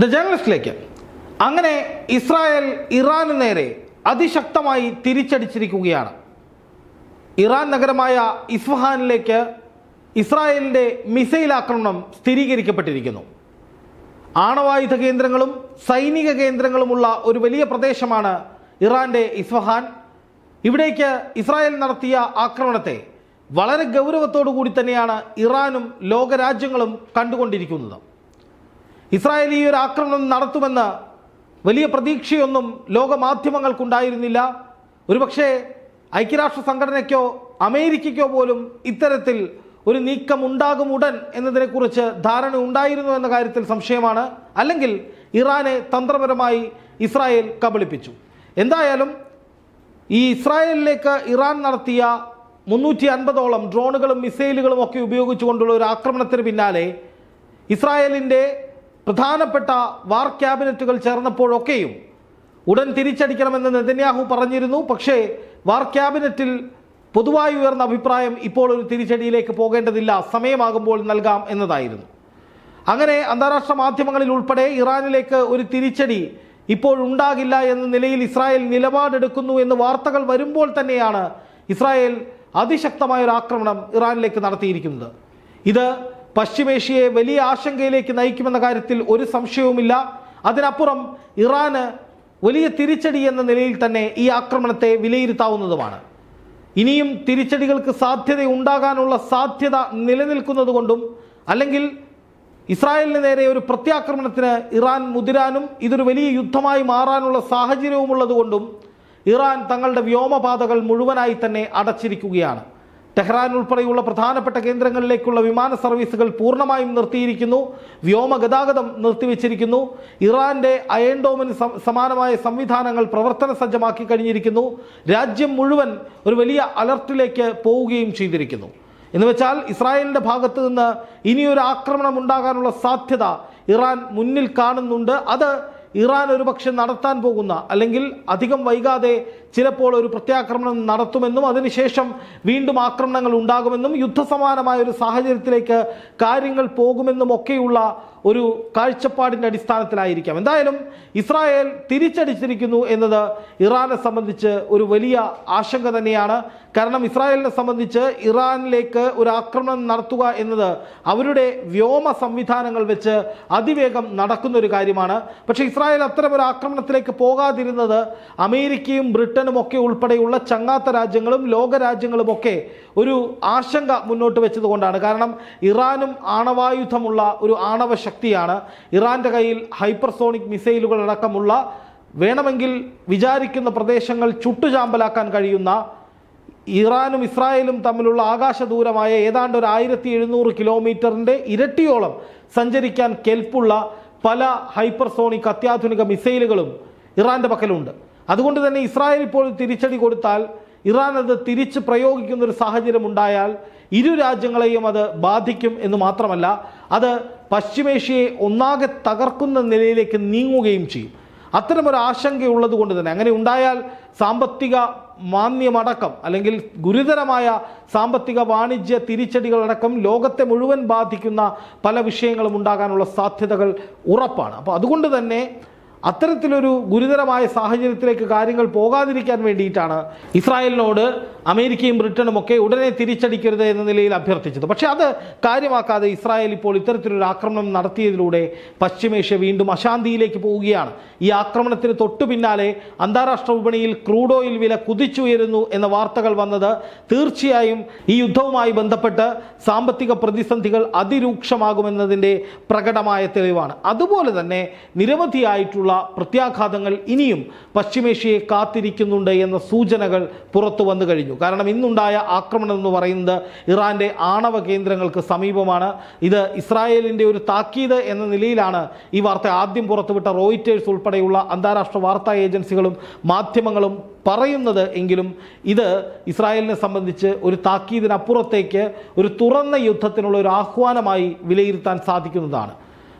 the ജേർണലിസ്റ്റിലേക്ക് അങ്ങനെ Israel ഇറാന് നേരെ അതിശക്തമായി തിരിച്ചടിച്ചിരിക്കുകയാണ് ഇറാൻ നഗരമായ ഇസ്ഫഹാനിലേക്ക് ഇസ്രായേലിൻ്റെ മിസൈൽ ആക്രമണം സ്ഥിരീകരിക്കപ്പെട്ടിരിക്കുന്നു ആണവായുധ കേന്ദ്രങ്ങളും സൈനിക കേന്ദ്രങ്ങളുമുള്ള ഒരു വലിയ പ്രദേശമാണ് ഇറാന്റെ ഇസ്ഫഹാൻ ഇവിടേക്ക് ഇസ്രായേൽ നടത്തിയ ആക്രമണത്തെ വളരെ ഗൗരവത്തോടു കൂടി തന്നെയാണ് ഇറാനും ലോകരാജ്യങ്ങളും കണ്ടുകൊണ്ടിരിക്കുന്നത് ഇസ്രായേൽ ഈ ഒരു ആക്രമണം നടത്തുമെന്ന് വലിയ പ്രതീക്ഷയൊന്നും ലോകമാധ്യമങ്ങൾക്കുണ്ടായിരുന്നില്ല ഒരുപക്ഷെ ഐക്യരാഷ്ട്ര സംഘടനയ്ക്കോ അമേരിക്കയ്ക്കോ പോലും ഇത്തരത്തിൽ ഒരു നീക്കം ഉണ്ടാകും ഉടൻ എന്നതിനെക്കുറിച്ച് ധാരണ ഉണ്ടായിരുന്നു എന്ന കാര്യത്തിൽ സംശയമാണ് അല്ലെങ്കിൽ ഇറാനെ തന്ത്രപരമായി ഇസ്രായേൽ കബളിപ്പിച്ചു എന്തായാലും ഈ ഇസ്രായേലിലേക്ക് ഇറാൻ നടത്തിയ മുന്നൂറ്റി അൻപതോളം ഡ്രോണുകളും മിസൈലുകളും ഒക്കെ ഉപയോഗിച്ചുകൊണ്ടുള്ള ഒരു ആക്രമണത്തിന് പിന്നാലെ ഇസ്രായേലിൻ്റെ പ്രധാനപ്പെട്ട വാർ ക്യാബിനറ്റുകൾ ചേർന്നപ്പോഴൊക്കെയും ഉടൻ തിരിച്ചടിക്കണമെന്ന് നെതന്യാഹു പറഞ്ഞിരുന്നു പക്ഷേ വാർ ക്യാബിനറ്റിൽ പൊതുവായി ഉയർന്ന അഭിപ്രായം ഇപ്പോൾ ഒരു തിരിച്ചടിയിലേക്ക് പോകേണ്ടതില്ല സമയമാകുമ്പോൾ നൽകാം എന്നതായിരുന്നു അങ്ങനെ അന്താരാഷ്ട്ര മാധ്യമങ്ങളിൽ ഉൾപ്പെടെ ഇറാനിലേക്ക് ഒരു തിരിച്ചടി ഇപ്പോഴുണ്ടാകില്ല എന്ന നിലയിൽ ഇസ്രായേൽ നിലപാടെടുക്കുന്നു എന്ന് വാർത്തകൾ വരുമ്പോൾ തന്നെയാണ് ഇസ്രായേൽ അതിശക്തമായ ഒരു ആക്രമണം ഇറാനിലേക്ക് നടത്തിയിരിക്കുന്നത് ഇത് പശ്ചിമേഷ്യയെ വലിയ ആശങ്കയിലേക്ക് നയിക്കുമെന്ന കാര്യത്തിൽ ഒരു സംശയവുമില്ല അതിനപ്പുറം ഇറാന് വലിയ തിരിച്ചടി എന്ന നിലയിൽ തന്നെ ഈ ആക്രമണത്തെ വിലയിരുത്താവുന്നതുമാണ് ഇനിയും തിരിച്ചടികൾക്ക് സാധ്യത ഉണ്ടാകാനുള്ള സാധ്യത നിലനിൽക്കുന്നത് കൊണ്ടും അല്ലെങ്കിൽ ഇസ്രായേലിന് നേരെ ഒരു പ്രത്യാക്രമണത്തിന് ഇറാൻ മുതിരാനും ഇതൊരു വലിയ യുദ്ധമായി മാറാനുള്ള സാഹചര്യവുമുള്ളതുകൊണ്ടും ഇറാൻ തങ്ങളുടെ വ്യോമപാതകൾ മുഴുവനായി തന്നെ അടച്ചിരിക്കുകയാണ് ടെഹ്റാൻ ഉൾപ്പെടെയുള്ള പ്രധാനപ്പെട്ട കേന്ദ്രങ്ങളിലേക്കുള്ള വിമാന സർവീസുകൾ പൂർണ്ണമായും നിർത്തിയിരിക്കുന്നു വ്യോമ ഗതാഗതം നിർത്തിവെച്ചിരിക്കുന്നു ഇറാന്റെ അയൺഡോമിന് സം- സമാനമായ സംവിധാനങ്ങൾ പ്രവർത്തന സജ്ജമാക്കി കഴിഞ്ഞിരിക്കുന്നു രാജ്യം മുഴുവൻ ഒരു വലിയ അലർട്ടിലേക്ക് പോവുകയും ചെയ്തിരിക്കുന്നു എന്ന് വെച്ചാൽ ഇസ്രായേലിന്റെ ഭാഗത്ത് നിന്ന് ഇനിയൊരു ആക്രമണം ഉണ്ടാകാനുള്ള സാധ്യത ഇറാൻ മുന്നിൽ കാണുന്നുണ്ട് അത് ഇറാൻ ഒരുപക്ഷെ നടത്താൻ പോകുന്ന അല്ലെങ്കിൽ അധികം വൈകാതെ ചിലപ്പോൾ ഒരു പ്രത്യാക്രമണം നടത്തുമെന്നും അതിനുശേഷം വീണ്ടും ആക്രമണങ്ങൾ ഉണ്ടാകുമെന്നും യുദ്ധസമാനമായ ഒരു സാഹചര്യത്തിലേക്ക് കാര്യങ്ങൾ പോകുമെന്നും ഒക്കെയുള്ള ഒരു കാഴ്ചപ്പാടിൻ്റെ അടിസ്ഥാനത്തിലായിരിക്കാം എന്തായാലും ഇസ്രായേൽ തിരിച്ചടിച്ചിരിക്കുന്നു എന്നത് ഇറാനെ സംബന്ധിച്ച് ഒരു വലിയ ആശങ്ക തന്നെയാണ് കാരണം ഇസ്രായേലിനെ സംബന്ധിച്ച് ഇറാനിലേക്ക് ഒരു ആക്രമണം നടത്തുക എന്നത് അവരുടെ വ്യോമ സംവിധാനങ്ങൾ വെച്ച് അതിവേഗം നടക്കുന്ന ഒരു കാര്യമാണ് പക്ഷേ ഇസ്രായേൽ അത്തരം ഒരു ആക്രമണത്തിലേക്ക് പോകാതിരുന്നത് അമേരിക്കയും ബ്രിട്ടനും ഒക്കെ ഉൾപ്പെടെയുള്ള ചങ്ങാത്ത രാജ്യങ്ങളും ലോകരാജ്യങ്ങളും ഒക്കെ ഒരു ആശങ്ക മുന്നോട്ട് വെച്ചതുകൊണ്ടാണ് കാരണം ഇറാനും ആണവായുധമുള്ള ഒരു ആണവ ശക്തിയാണ് ഇറാന്റെ കയ്യിൽ ഹൈപ്പർസോണിക് മിസൈലുകൾ അടക്കമുള്ള വേണമെങ്കിൽ വിചാരിക്കുന്ന പ്രദേശങ്ങൾ ചുട്ടുചാമ്പലാക്കാൻ കഴിയുന്ന ഇറാനും ഇസ്രായേലും തമ്മിലുള്ള ആകാശ ദൂരമായ ഏതാണ്ട് ഒരു ആയിരത്തി എഴുന്നൂറ് കിലോമീറ്ററിൻ്റെ ഇരട്ടിയോളം സഞ്ചരിക്കാൻ കെൽപ്പുള്ള പല ഹൈപ്പർസോണിക് അത്യാധുനിക മിസൈലുകളും ഇറാന്റെ പക്കലുണ്ട് അതുകൊണ്ട് തന്നെ ഇസ്രായേൽ ഇപ്പോൾ തിരിച്ചടി കൊടുത്താൽ ഇറാൻ അത് തിരിച്ച് പ്രയോഗിക്കുന്ന ഒരു സാഹചര്യം ഉണ്ടായാൽ ഇരു രാജ്യങ്ങളെയും അത് ബാധിക്കും എന്ന് മാത്രമല്ല അത് പശ്ചിമേഷ്യയെ ഒന്നാകെ തകർക്കുന്ന നിലയിലേക്ക് നീങ്ങുകയും ചെയ്യും അത്തരമൊരു ആശങ്കയുള്ളത് കൊണ്ട് തന്നെ അങ്ങനെ ഉണ്ടായാൽ സാമ്പത്തിക മാന്യമടക്കം അല്ലെങ്കിൽ ഗുരുതരമായ സാമ്പത്തിക വാണിജ്യ തിരിച്ചടികളടക്കം ലോകത്തെ മുഴുവൻ ബാധിക്കുന്ന പല വിഷയങ്ങളും ഉണ്ടാകാനുള്ള സാധ്യതകൾ ഉറപ്പാണ് അപ്പോൾ അതുകൊണ്ട് തന്നെ അത്തരത്തിലൊരു ഗുരുതരമായ സാഹചര്യത്തിലേക്ക് കാര്യങ്ങൾ പോകാതിരിക്കാൻ വേണ്ടിയിട്ടാണ് ഇസ്രായേലിനോട് അമേരിക്കയും ബ്രിട്ടനും ഒക്കെ ഉടനെ തിരിച്ചടിക്കരുത് എന്ന നിലയിൽ അഭ്യർത്ഥിച്ചത് പക്ഷേ അത് കാര്യമാക്കാതെ ഇസ്രായേൽ ഇപ്പോൾ ഇത്തരത്തിലൊരു ആക്രമണം നടത്തിയതിലൂടെ പശ്ചിമേഷ്യ വീണ്ടും അശാന്തിയിലേക്ക് പോവുകയാണ് ഈ ആക്രമണത്തിന് തൊട്ടു പിന്നാലെ അന്താരാഷ്ട്ര വിപണിയിൽ ക്രൂഡ് ഓയിൽ വില കുതിച്ചുയരുന്നു എന്ന വാർത്തകൾ വന്നത് തീർച്ചയായും ഈ യുദ്ധവുമായി ബന്ധപ്പെട്ട് സാമ്പത്തിക പ്രതിസന്ധികൾ അതിരൂക്ഷമാകുമെന്നതിൻ്റെ പ്രകടമായ തെളിവാണ് അതുപോലെ തന്നെ നിരവധിയായിട്ടുള്ള പ്രത്യാഘാതങ്ങൾ ഇനിയും പശ്ചിമേഷ്യയെ കാത്തിരിക്കുന്നുണ്ട് എന്ന സൂചനകൾ പുറത്തു വന്നു കഴിഞ്ഞു കാരണം ഇന്നുണ്ടായ ആക്രമണം എന്ന് പറയുന്നത് ഇറാന്റെ ആണവ കേന്ദ്രങ്ങൾക്ക് സമീപമാണ് ഇത് ഇസ്രായേലിന്റെ ഒരു താക്കീത് എന്ന നിലയിലാണ് ഈ വാർത്ത ആദ്യം പുറത്തുവിട്ട റോയിറ്റേഴ്സ് ഉൾപ്പെടെയുള്ള അന്താരാഷ്ട്ര വാർത്താ ഏജൻസികളും മാധ്യമങ്ങളും പറയുന്നത് എങ്കിലും ഇത് ഇസ്രായേലിനെ സംബന്ധിച്ച് ഒരു താക്കീതിനപ്പുറത്തേക്ക് ഒരു തുറന്ന യുദ്ധത്തിനുള്ള ഒരു ആഹ്വാനമായി വിലയിരുത്താൻ സാധിക്കുന്നതാണ്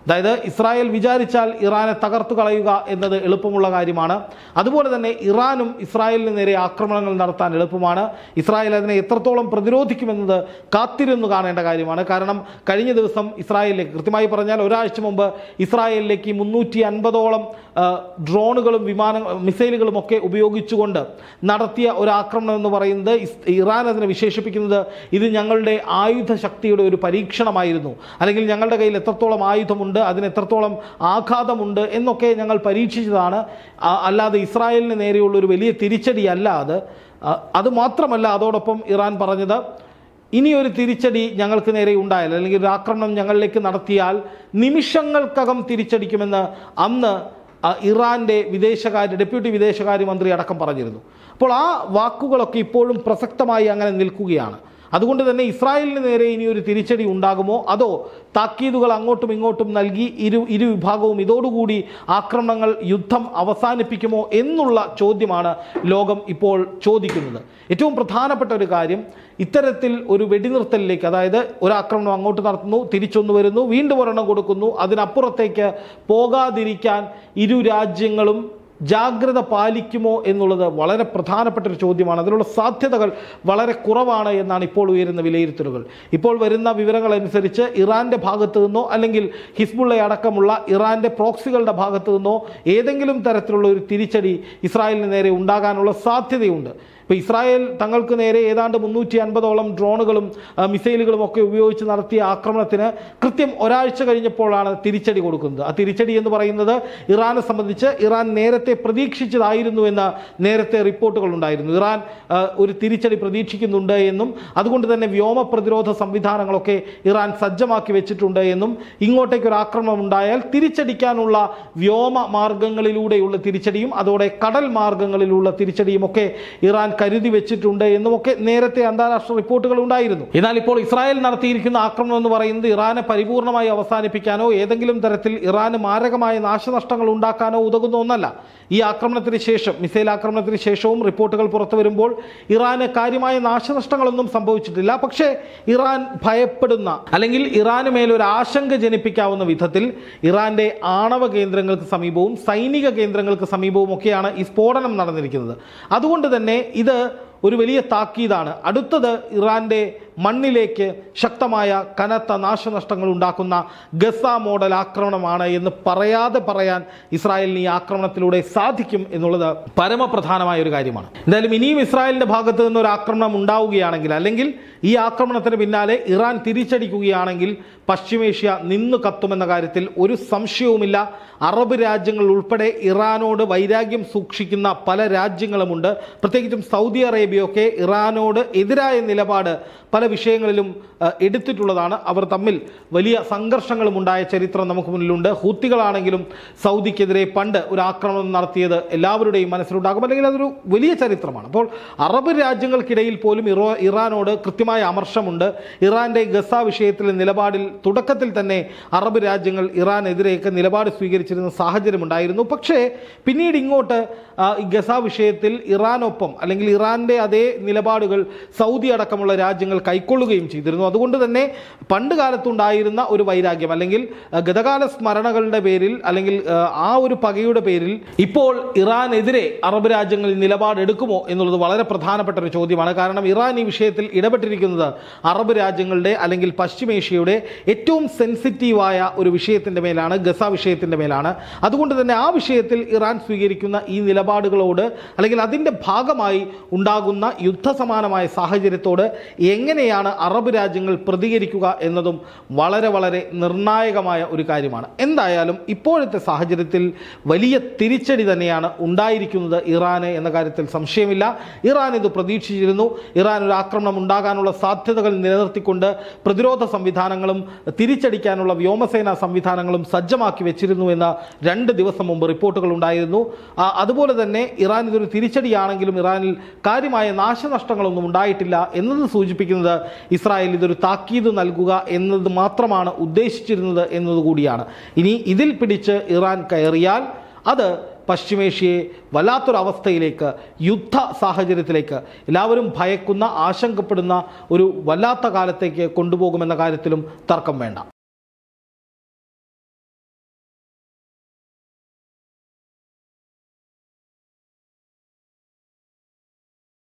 അതായത് ഇസ്രായേൽ വിചാരിച്ചാൽ ഇറാനെ തകർത്തു കളയുക എന്നത് എളുപ്പമുള്ള കാര്യമാണ് അതുപോലെ തന്നെ ഇറാനും ഇസ്രായേലിന് നേരെ ആക്രമണങ്ങൾ നടത്താൻ എളുപ്പമാണ് ഇസ്രായേൽ അതിനെ എത്രത്തോളം പ്രതിരോധിക്കുമെന്നത് കാത്തിരുന്നു കാണേണ്ട കാര്യമാണ് കാരണം കഴിഞ്ഞ ദിവസം ഇസ്രായേലിലേക്ക് കൃത്യമായി പറഞ്ഞാൽ ഒരാഴ്ച മുമ്പ് ഇസ്രായേലിലേക്ക് മുന്നൂറ്റി അൻപതോളം ഡ്രോണുകളും വിമാന മിസൈലുകളും ഒക്കെ ഉപയോഗിച്ചുകൊണ്ട് നടത്തിയ ഒരു ആക്രമണം എന്ന് പറയുന്നത് ഇസ്- ഇറാൻ അതിനെ വിശേഷിപ്പിക്കുന്നത് ഇത് ഞങ്ങളുടെ ആയുധ ശക്തിയുടെ ഒരു പരീക്ഷണമായിരുന്നു അല്ലെങ്കിൽ ഞങ്ങളുടെ കയ്യിൽ എത്രത്തോളം ആയുധമുണ്ട് അതിന് എത്രത്തോളം ആഘാതമുണ്ട് എന്നൊക്കെ ഞങ്ങൾ പരീക്ഷിച്ചതാണ് ആ, അല്ലാതെ ഇസ്രായേലിന് നേരെയുള്ള ഒരു വലിയ തിരിച്ചടിയല്ല അത് ആ, അത് മാത്രമല്ല അതോടൊപ്പം ഇറാൻ പറഞ്ഞത് ഇനിയൊരു തിരിച്ചടി ഞങ്ങൾക്ക് നേരെ ഉണ്ടായാൽ അല്ലെങ്കിൽ ഒരു ആക്രമണം ഞങ്ങളിലേക്ക് നടത്തിയാൽ നിമിഷങ്ങൾക്കകം തിരിച്ചടിക്കുമെന്ന് അന്ന് ആ, ഇറാന്റെ വിദേശകാര്യ ഡെപ്യൂട്ടി വിദേശകാര്യമന്ത്രി അടക്കം പറഞ്ഞിരുന്നു അപ്പോൾ ആ വാക്കുകളൊക്കെ ഇപ്പോഴും പ്രസക്തമായി അങ്ങനെ നിൽക്കുകയാണ് അതുകൊണ്ട് തന്നെ ഇസ്രായേലിന് നേരെ ഇനി ഒരു തിരിച്ചടി ഉണ്ടാകുമോ അതോ താക്കീതുകൾ അങ്ങോട്ടും ഇങ്ങോട്ടും നൽകി ഇരു ഇരു വിഭാഗവും ഇതോടുകൂടി ആക്രമണങ്ങൾ യുദ്ധം അവസാനിപ്പിക്കുമോ എന്നുള്ള ചോദ്യമാണ് ലോകം ഇപ്പോൾ ചോദിക്കുന്നത് ഏറ്റവും പ്രധാനപ്പെട്ട ഒരു കാര്യം ഇത്തരത്തിൽ ഒരു വെടിനിർത്തലിലേക്ക് അതായത് ഒരാക്രമണം അങ്ങോട്ട് നടത്തുന്നു തിരിച്ചൊന്നു വരുന്നു വീണ്ടും ഒരെണ്ണം കൊടുക്കുന്നു അതിനപ്പുറത്തേക്ക് പോകാതിരിക്കാൻ ഇരു രാജ്യങ്ങളും ജാഗ്രത പാലിക്കുമോ എന്നുള്ളത് വളരെ പ്രധാനപ്പെട്ട ഒരു ചോദ്യമാണ് അതിനുള്ള സാധ്യതകൾ വളരെ കുറവാണ് എന്നാണ് ഇപ്പോൾ ഉയരുന്ന വിലയിരുത്തലുകൾ ഇപ്പോൾ വരുന്ന വിവരങ്ങൾ അനുസരിച്ച് ഇറാന്റെ ഭാഗത്തു നിന്നോ അല്ലെങ്കിൽ ഹിസ്ബുള്ള അടക്കമുള്ള ഇറാന്റെ പ്രോക്സികളുടെ ഭാഗത്തു നിന്നോ ഏതെങ്കിലും തരത്തിലുള്ള ഒരു തിരിച്ചടി ഇസ്രായേലിന് നേരെ ഉണ്ടാകാനുള്ള സാധ്യതയുണ്ട് ഇപ്പോൾ ഇസ്രായേൽ തങ്ങൾക്ക് നേരെ ഏതാണ്ട് മുന്നൂറ്റി അൻപതോളം ഡ്രോണുകളും ആ, മിസൈലുകളും ഒക്കെ ഉപയോഗിച്ച് നടത്തിയ ആക്രമണത്തിന് കൃത്യം ഒരാഴ്ച കഴിഞ്ഞപ്പോഴാണ് തിരിച്ചടി കൊടുക്കുന്നത് ആ തിരിച്ചടി എന്ന് പറയുന്നത് ഇറാനെ സംബന്ധിച്ച് ഇറാൻ നേരത്തെ പ്രതീക്ഷിച്ചതായിരുന്നു എന്ന നേരത്തെ റിപ്പോർട്ടുകൾ ഉണ്ടായിരുന്നു ഇറാൻ ആ, ഒരു തിരിച്ചടി പ്രതീക്ഷിക്കുന്നുണ്ട് എന്നും അതുകൊണ്ട് തന്നെ വ്യോമ പ്രതിരോധ സംവിധാനങ്ങളൊക്കെ ഇറാൻ സജ്ജമാക്കി വെച്ചിട്ടുണ്ട് എന്നും ഇങ്ങോട്ടേക്ക് ഒരു ആക്രമണം ഉണ്ടായാൽ തിരിച്ചടിക്കാനുള്ള വ്യോമ മാർഗങ്ങളിലൂടെയുള്ള തിരിച്ചടിയും അതോടെ കടൽ മാർഗങ്ങളിലുള്ള തിരിച്ചടിയും ഒക്കെ ഇറാൻ കരുതി വെച്ചിട്ടുണ്ട് എന്നുമൊക്കെ നേരത്തെ അന്താരാഷ്ട്ര റിപ്പോർട്ടുകൾ ഉണ്ടായിരുന്നു എന്നാൽ ഇപ്പോൾ ഇസ്രായേൽ നടത്തിയിരിക്കുന്ന ആക്രമണം എന്ന് പറയുന്നത് ഇറാനെ പരിപൂർണമായി അവസാനിപ്പിക്കാനോ ഏതെങ്കിലും തരത്തിൽ ഇറാന് മാരകമായ നാശനഷ്ടങ്ങൾ ഉണ്ടാക്കാനോ ഉതകുന്ന ഒന്നല്ല ഈ ആക്രമണത്തിന് ശേഷം മിസൈൽ ആക്രമണത്തിന് ശേഷവും റിപ്പോർട്ടുകൾ പുറത്തു വരുമ്പോൾ ഇറാന് കാര്യമായ നാശനഷ്ടങ്ങളൊന്നും സംഭവിച്ചിട്ടില്ല പക്ഷേ ഇറാൻ ഭയപ്പെടുന്ന അല്ലെങ്കിൽ ഇറാന് മേലൊരു ആശങ്ക ജനിപ്പിക്കാവുന്ന വിധത്തിൽ ഇറാന്റെ ആണവ കേന്ദ്രങ്ങൾക്ക് സമീപവും സൈനിക കേന്ദ്രങ്ങൾക്ക് സമീപവും ഒക്കെയാണ് ഈ സ്ഫോടനം നടന്നിരിക്കുന്നത് അതുകൊണ്ട് തന്നെ ഇത് ഒരു വലിയ താക്കീതാണ് അടുത്തത് ഇറാന്റെ മണ്ണിലേക്ക് ശക്തമായ കനത്ത നാശനഷ്ടങ്ങൾ ഉണ്ടാക്കുന്ന ഗസ മോഡൽ ആക്രമണമാണ് എന്ന് പറയാതെ പറയാൻ ഇസ്രായേലിന് ഈ ആക്രമണത്തിലൂടെ സാധിക്കും എന്നുള്ളത് പരമപ്രധാനമായ ഒരു കാര്യമാണ് എന്തായാലും ഇനിയും ഇസ്രായേലിന്റെ ഭാഗത്ത് നിന്ന് ഒരു ആക്രമണം ഉണ്ടാവുകയാണെങ്കിൽ അല്ലെങ്കിൽ ഈ ആക്രമണത്തിന് പിന്നാലെ ഇറാൻ തിരിച്ചടിക്കുകയാണെങ്കിൽ പശ്ചിമേഷ്യ നിന്നു കത്തുമെന്ന കാര്യത്തിൽ ഒരു സംശയവുമില്ല അറബ് രാജ്യങ്ങൾ ഉൾപ്പെടെ ഇറാനോട് വൈരാഗ്യം സൂക്ഷിക്കുന്ന പല രാജ്യങ്ങളുമുണ്ട് പ്രത്യേകിച്ചും സൗദി അറേബ്യയൊക്കെ ഇറാനോട് എതിരായ നിലപാട് പല വിഷയങ്ങളിലും ആ, എടുത്തിട്ടുള്ളതാണ് അവർ തമ്മിൽ വലിയ സംഘർഷങ്ങളും ഉണ്ടായ ചരിത്രം നമുക്ക് മുന്നിലുണ്ട് ഹൂത്തികളാണെങ്കിലും സൗദിക്കെതിരെ പണ്ട് ഒരു ആക്രമണം നടത്തിയത് എല്ലാവരുടെയും മനസ്സിലുണ്ടാകും അല്ലെങ്കിൽ അതൊരു വലിയ ചരിത്രമാണ് അപ്പോൾ അറബ് രാജ്യങ്ങൾക്കിടയിൽ പോലും ഇറോ ഇറാനോട് കൃത്യമായ അമർഷമുണ്ട് ഇറാന്റെ ഗസ വിഷയത്തിലെ നിലപാടിൽ തുടക്കത്തിൽ തന്നെ അറബ് രാജ്യങ്ങൾ ഇറാനെതിരെയൊക്കെ നിലപാട് സ്വീകരിച്ചിരുന്ന സാഹചര്യമുണ്ടായിരുന്നു പക്ഷേ പിന്നീട് ഇങ്ങോട്ട് ആ, ഈ ഗസ വിഷയത്തിൽ ഇറാനൊപ്പം അല്ലെങ്കിൽ ഇറാന്റെ അതേ നിലപാടുകൾ സൗദി അടക്കമുള്ള രാജ്യങ്ങൾ കൈക്കൊള്ളുകയും ചെയ്തിരുന്നു അതുകൊണ്ട് തന്നെ പണ്ട് കാലത്തുണ്ടായിരുന്ന ഒരു വൈരാഗ്യം അല്ലെങ്കിൽ ആ, ഗതകാല സ്മരണകളുടെ പേരിൽ അല്ലെങ്കിൽ ആ, ആ ഒരു പകയുടെ പേരിൽ ഇപ്പോൾ ഇറാനെതിരെ അറബ് രാജ്യങ്ങൾ നിലപാടെടുക്കുമോ എന്നുള്ളത് വളരെ പ്രധാനപ്പെട്ട ഒരു ചോദ്യമാണ് കാരണം ഇറാൻ ഈ വിഷയത്തിൽ ഇടപെട്ടിരിക്കുന്നത് അറബ് രാജ്യങ്ങളുടെ അല്ലെങ്കിൽ പശ്ചിമേഷ്യയുടെ ഏറ്റവും സെൻസിറ്റീവായ ഒരു വിഷയത്തിന്റെ മേലാണ് ഗസ വിഷയത്തിന്റെ മേലാണ് അതുകൊണ്ട് തന്നെ ആ വിഷയത്തിൽ ഇറാൻ സ്വീകരിക്കുന്ന ഈ നിലപാടുകളോട് അല്ലെങ്കിൽ അതിൻ്റെ ഭാഗമായി ഉണ്ടാകുന്ന യുദ്ധസമാനമായ സാഹചര്യത്തോട് എങ്ങനെയാണ് അറബ് രാജ്യങ്ങൾ പ്രതികരിക്കുക എന്നതും വളരെ വളരെ നിർണായകമായ ഒരു കാര്യമാണ് എന്തായാലും ഇപ്പോഴത്തെ സാഹചര്യത്തിൽ വലിയ തിരിച്ചടി തന്നെയാണ് ഉണ്ടായിരിക്കുന്നത് ഇറാന് എന്ന കാര്യത്തിൽ സംശയമില്ല ഇറാൻ ഇത് പ്രതീക്ഷിച്ചിരുന്നു ഇറാൻ ഒരു ആക്രമണം ഉണ്ടാകാനുള്ള സാധ്യതകൾ നിലനിർത്തിക്കൊണ്ട് പ്രതിരോധ സംവിധാനങ്ങളും തിരിച്ചടിക്കാനുള്ള വ്യോമസേനാ സംവിധാനങ്ങളും സജ്ജമാക്കി വെച്ചിരുന്നു എന്ന രണ്ട് ദിവസം മുമ്പ് റിപ്പോർട്ടുകൾ ഉണ്ടായിരുന്നു ആ, അതുപോലെ തന്നെ ഇറാൻ ഇതൊരു തിരിച്ചടിയാണെങ്കിലും ഇറാനിൽ കാര്യമായ നാശനഷ്ടങ്ങളൊന്നും ഉണ്ടായിട്ടില്ല എന്നത് സൂചിപ്പിക്കുന്നത് ഇസ്രായേൽ ഇതൊരു താക്കീത് നൽകുക എന്നത് മാത്രമാണ് ഉദ്ദേശിച്ചിരുന്നത് എന്നതുകൂടിയാണ് ഇനി ഇതിൽ പിടിച്ച് ഇറാൻ കയറിയാൽ അത് പശ്ചിമേഷ്യയെ വല്ലാത്തൊരവസ്ഥയിലേക്ക് യുദ്ധ സാഹചര്യത്തിലേക്ക് എല്ലാവരും ഭയക്കുന്ന ആശങ്കപ്പെടുന്ന ഒരു വല്ലാത്ത കാലത്തേക്ക് കൊണ്ടുപോകുമെന്ന കാര്യത്തിലും തർക്കം വേണ്ട